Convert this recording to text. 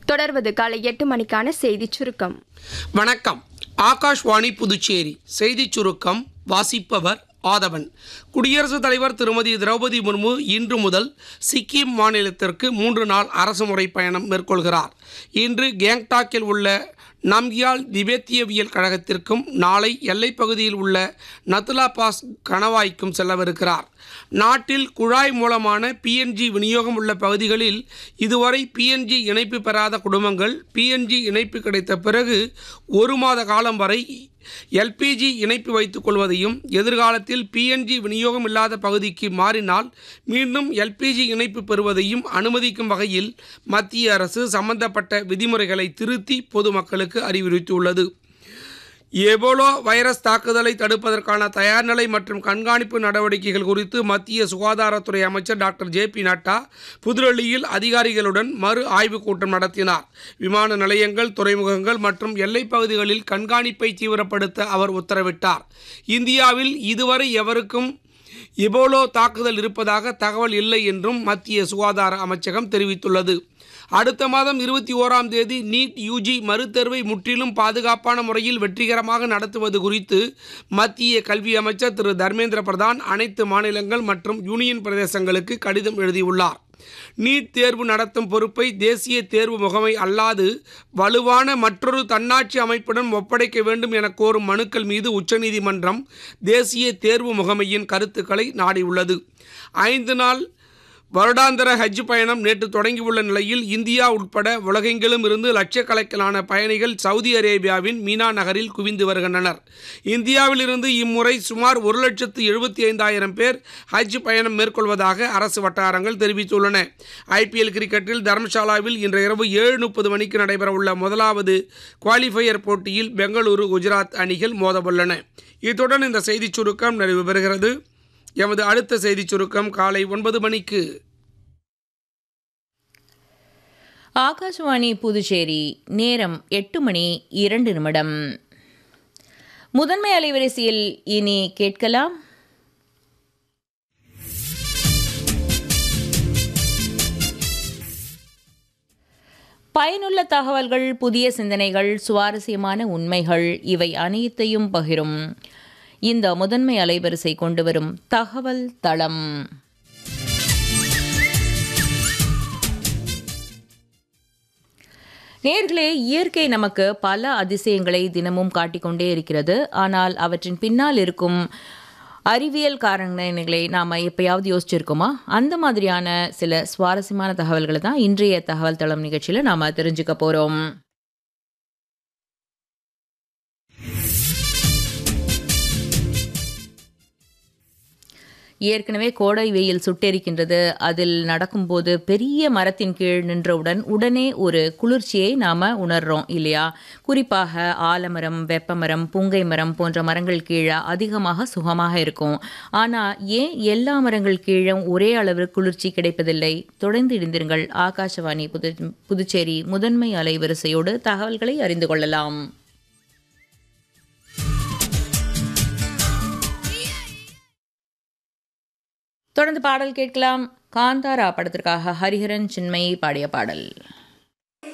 தொடர்வது காலை எட்டு மணிக்கான செய்திச் சுருக்கம் வணக்கம் ஆகாஷ்வாணி புதுச்சேரி செய்திச் சுருக்கம் வாசிப்பவர் ஆதவன் குடியரசுத் தலைவர் திருமதி திரௌபதி முர்மு இன்று முதல் சிக்கிம் மாநிலத்திற்கு மூன்று நாள் அரசுமுறை பயணம் மேற்கொள்கிறார் இன்று கேங்டாக்கில் உள்ள நம்கியால் திபேத்தியவியல் கழகத்திற்கும் நாளை எல்லைப் பகுதியில் உள்ள நத்துலா பாஸ் கணவாய்க்கும் செல்லவிருக்கிறார் நாட்டில் குழாய் மூலமான பிஎன்ஜி விநியோகம் உள்ள பகுதிகளில் இதுவரை பிஎன்ஜி இணைப்பு பெறாத குடும்பங்கள் பிஎன்ஜி இணைப்பு கிடைத்த பிறகு ஒரு மாத காலம் வரை எல்பிஜி இணைப்பு வைத்துக் கொள்வதையும் எதிர்காலத்தில் பிஎன்ஜி விநியோகம் இல்லாத பகுதிக்கு மாறினால் மீண்டும் எல்பிஜி இணைப்பு பெறுவதையும் அனுமதிக்கும் வகையில் மத்திய அரசு சம்பந்தப்பட்ட விதிமுறைகளை திருத்தி பொதுமக்களுக்கு அறிவுறுத்தியுள்ளது எபோலா வைரஸ் தாக்குதலை தடுப்பதற்கான தயார்நிலை மற்றும் கண்காணிப்பு நடவடிக்கைகள் குறித்து மத்திய சுகாதாரத்துறை அமைச்சர் டாக்டர் ஜே பி நட்டா புதுடெல்லியில் அதிகாரிகளுடன் மறு ஆய்வுக் கூட்டம் நடத்தினார் விமான நிலையங்கள் துறைமுகங்கள் மற்றும் எல்லைப் பகுதிகளில் கண்காணிப்பை தீவிரப்படுத்த அவர் உத்தரவிட்டார் இந்தியாவில் இதுவரை எவருக்கும் எபோலோ தாக்குதல் இருப்பதாக தகவல் இல்லை என்றும் மத்திய சுகாதார அமைச்சகம் தெரிவித்துள்ளது அடுத்த மாதம் இருபத்தி ஓராம் தேதி நீட் யூஜி மறுதேர்வை முற்றிலும் பாதுகாப்பான முறையில் வெற்றிகரமாக நடத்துவது குறித்து மத்திய கல்வி அமைச்சர் திரு தர்மேந்திர பிரதான் அனைத்து மாநிலங்கள் மற்றும் யூனியன் பிரதேசங்களுக்கு கடிதம் எழுதியுள்ளார் நீட் தேர்வு நடத்தும் பொறுப்பை தேசிய தேர்வு முகமை அல்லாது வலுவான மற்றொரு தன்னாட்சி அமைப்புடன் ஒப்படைக்க வேண்டும் என கோரும் மனுக்கள் மீது உச்சநீதிமன்றம் தேசிய தேர்வு முகமையின் கருத்துக்களை நாடியுள்ளது ஐந்து நாள் வருடாந்திர ஹஜ் பயணம் நேற்று தொடங்கியுள்ள நிலையில் இந்தியா உட்பட உலகெங்கிலும் இருந்து லட்சக்கணக்கிலான பயணிகள் சவுதி அரேபியாவின் மீனா நகரில் குவிந்து வருகின்றனர் இந்தியாவிலிருந்து இம்முறை சுமார் ஒரு லட்சத்து எழுபத்தி ஐந்தாயிரம் பேர் ஹஜ் பயணம் மேற்கொள்வதாக அரசு வட்டாரங்கள் தெரிவித்துள்ளன ஐபிஎல் கிரிக்கெட்டில் தர்மசாலாவில் இன்று இரவு ஏழு முப்பது மணிக்கு நடைபெறவுள்ள முதலாவது குவாலிஃபயர் போட்டியில் பெங்களூரு குஜராத் அணிகள் மோதவுள்ளன இத்துடன் இந்த செய்திச் சுருக்கம் நிறைவு பெறுகிறது எமது அடுத்த செய்திச் சுருக்கம் காலை ஒன்பது மணிக்கு ஆகாஷவாணி புதுச்சேரி நேரம் எட்டு மணி இரண்டு நிமிடம் முதன்மை அலைவரிசையில் இனி கேட்கலாம் பயனுள்ள தகவல்கள் புதிய சிந்தனைகள் சுவாரஸ்யமான உண்மைகள் இவை அனைத்தையும் பகிரும் இந்த முதன்மை அலைவரிசை கொண்டு வரும் தகவல் தளம் நேர்களே இயற்கை நமக்கு பல அதிசயங்களை தினமும் காட்டிக்கொண்டே இருக்கிறது ஆனால் அவற்றின் பின்னால் இருக்கும் அறிவியல் காரணங்களை நாம் எப்பயாவது யோசிச்சிருக்கோமா அந்த மாதிரியான சில சுவாரஸ்யமான தகவல்களை தான் இன்றைய தகவல் தளம் நிகழ்ச்சியில் நாம் தெரிஞ்சுக்க போகிறோம் ஏற்கனவே கோடை வெயில் சுட்டெரிக்கின்றது அதில் நடக்கும்போது பெரிய மரத்தின் கீழ் நின்றவுடன் உடனே ஒரு குளிர்ச்சியை நாம் உணர்றோம் இல்லையா குறிப்பாக ஆலமரம் வெப்பமரம் புங்கை மரம் போன்ற மரங்கள் கீழே அதிகமாக சுகமாக இருக்கும் ஆனால் ஏன் எல்லா மரங்கள் கீழும் ஒரே அளவு குளிர்ச்சி கிடைப்பதில்லை தொடர்ந்து இணைந்திருங்கள் ஆகாஷவாணி புது புதுச்சேரி முதன்மை அலைவரிசையோடு தகவல்களை அறிந்து கொள்ளலாம் தொடர்ந்து பாடல் கேட்கலாம் காந்தாரா படத்திற்காக ஹரிஹரன் சின்மயி பாடிய பாடல்